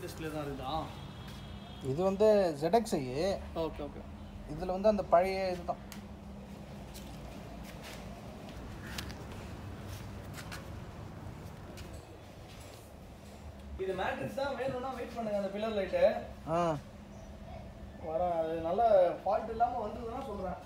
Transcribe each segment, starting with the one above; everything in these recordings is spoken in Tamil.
லேட்டஸ்ட்ல தான் இருக்குதா இது வந்து ZXi ஓகே ஓகே இதில் வந்து அந்த பழைய இதுதான் இது மேட்ரிக்ஸ் தான் வேணும்னா வெயிட் பண்ணுங்க அந்த பில்லர் லைட்டு ஆ வரேன் அது நல்ல ஃபால்ட் இல்லாமல் வந்ததுன்னா சொல்கிறேன்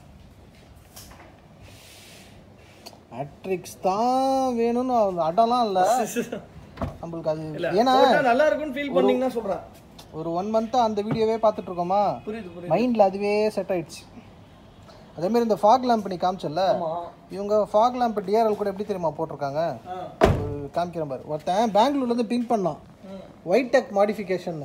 மேட்ரிக்ஸ் தான் வேணும்னு அது அடம்லாம் இல்லை நம்மளுக்கு அது இல்ல ஏன்னா போட்டா நல்லா இருக்கும்னு ஃபீல் பண்ணீங்கன்னா சொல்கிறேன் ஒரு ஒன் மந்த்தாக அந்த வீடியோவே பார்த்துட்டு இருக்கோமா புரியுது புரியுது மைண்டில் அதுவே செட் ஆயிடுச்சு அதேமாரி இந்த ஃபாக் லேம்ப் நீ காமிச்சல ஆமாம் இவங்க ஃபாக் லேம்ப் டிஆர்எல் கூட எப்படி தெரியுமா போட்டிருக்காங்க ஆ ஒரு காமிக்கிற மாதிரி ஒருத்தன் பெங்களூர்லேருந்து பிங்க் பண்ணான் ம் ஒயிட் டெக் மாடிஃபிகேஷன்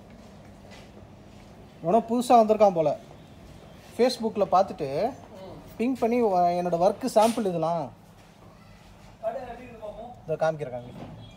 உனக்கு புதுசாக வந்திருக்கான் போல் ஃபேஸ்புக்கில் பார்த்துட்டு ம் பிங்க் பண்ணி "வ- என்னோட ஒர்க்கு சாம்பிள் இதெல்லாம் அடே எப்படி இருக்கு பார்ப்போம் இதை காமிக்கிறாங்க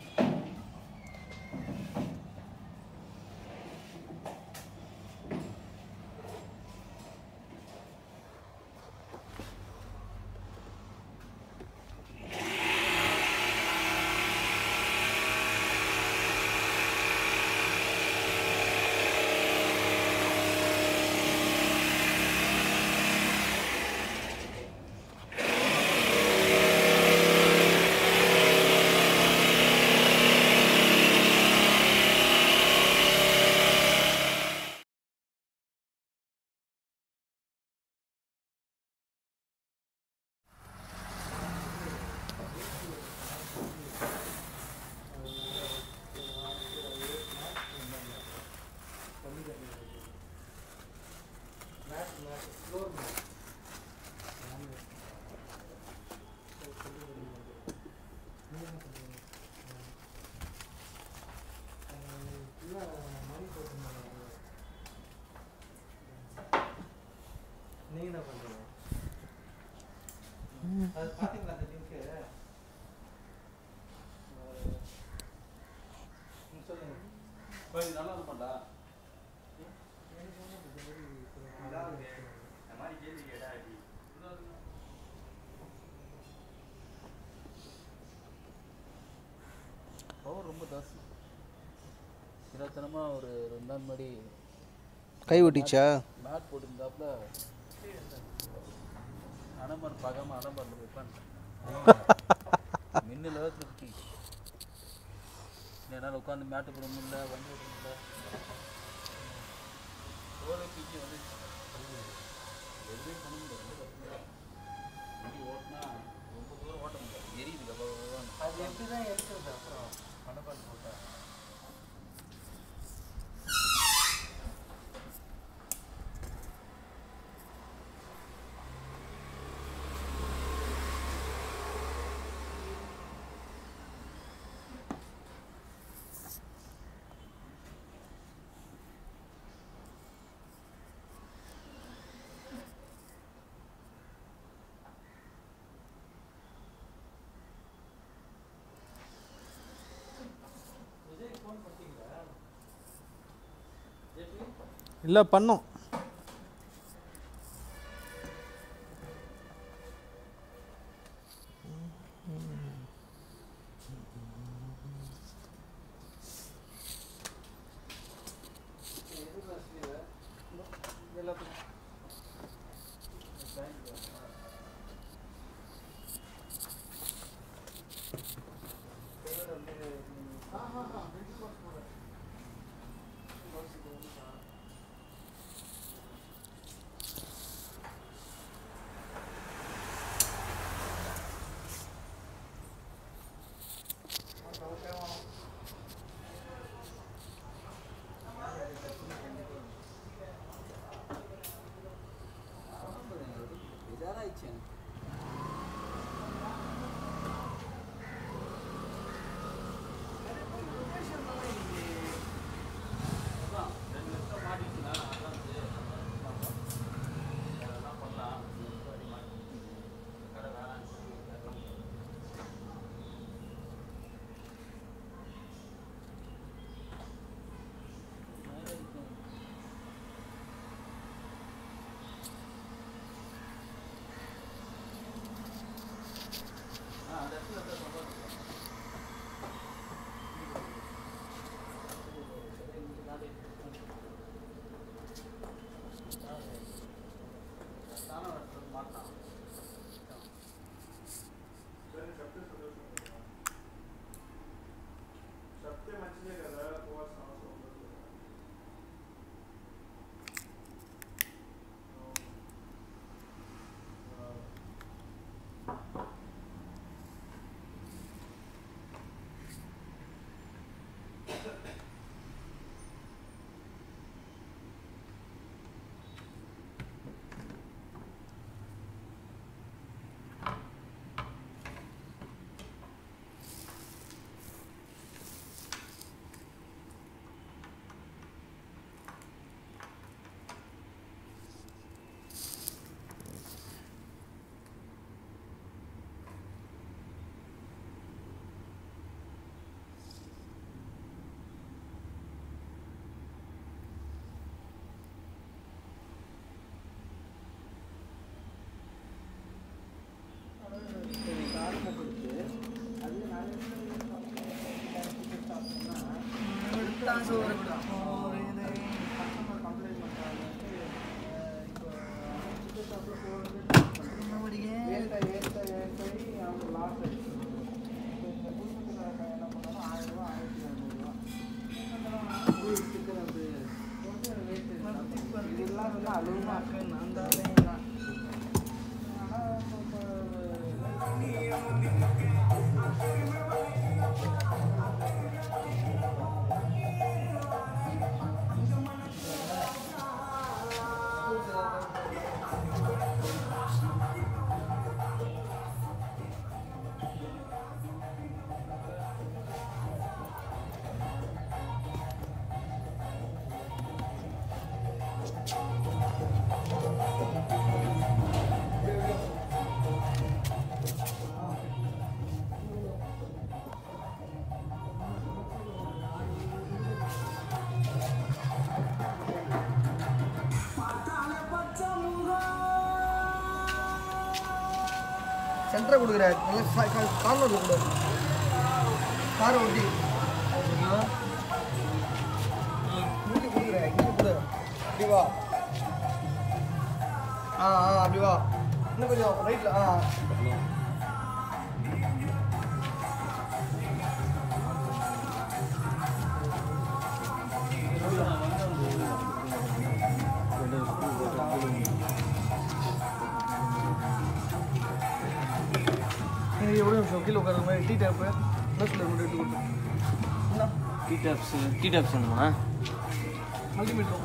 நீ என்ன பண்ணுறீங்க அது பார்த்தீங்களா அந்த லிங்க்கு சொல்லுங்க கோயில் நல்லா இருக்கும்டா நல்லா இருக்கு இந்த மாதிரி கேள்வி கேட்டா அடி பவர் ரொம்ப ஜாஸ்தி சிலத்தனமாக ஒரு ரெண்டு நாள் முன்னாடி கை ஒட்டிச்சா மேட் போட்டிருந்தாப்புல அனமர் பார்க்காம அனமரில் வைப்பான் மின்னல் திருப்தி என்னால் உட்காந்து மேட்டு போட முடியல வண்டி ஓட்ட முடியல தோலை பிச்சு வந்து எதுவுமே பண்ண முடியல ரொம்ப கஷ்டம் வண்டி ஓட்டினா ரொம்ப தூரம் ஓட்ட முடியல எரியுது கபான்னு அது எப்படி தான் எடுக்கிறது அப்புறம் பணப்பால் போட்டா இல்லை பண்ணோம் இதாராயிடுச்சு எனக்கு சென்டரை கொடுக்குற கார்னர் கொடு காரை ஒட்டி இங்கே கொடுக்குற இங்கே கொடு அப்படி வா ஆ ஆ அப்படி வா இன்னும் கொஞ்சம் ரைட்டில் ஆ இது எவ்வளோ நிமிஷம் கீழே உட்கார மாதிரி டீ டேப்பு ப்ளஸில் கொண்டு எடுத்து கொடுத்து என்ன டீ டாப்ஸ் டீ டாப்ஸ் வேணுமா மல்டிமீட்டர்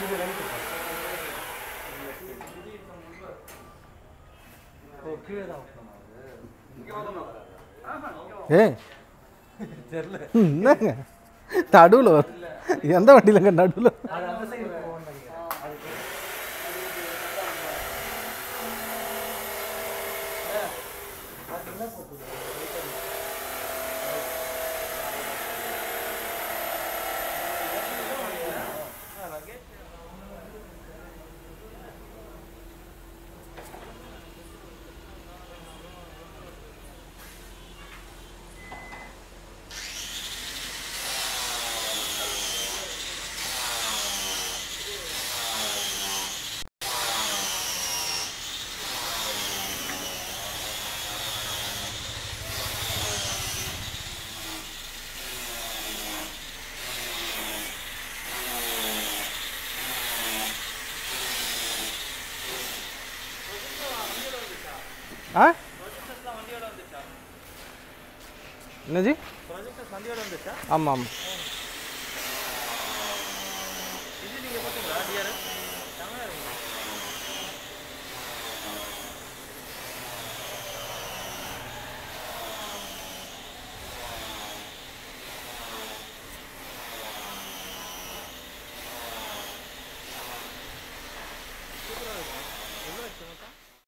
இது ரைட்டு ஓ கீழே தான் ஏ என்னங்க நடுவில் எந்த வண்டியிலங்க நடுவில் அது அந்த சைடு போகணும்னு நினைக்கிறேன் அதுக்கு அது என்ன போகுது ஆ என்னஜி ஆமாம் ஆமாம்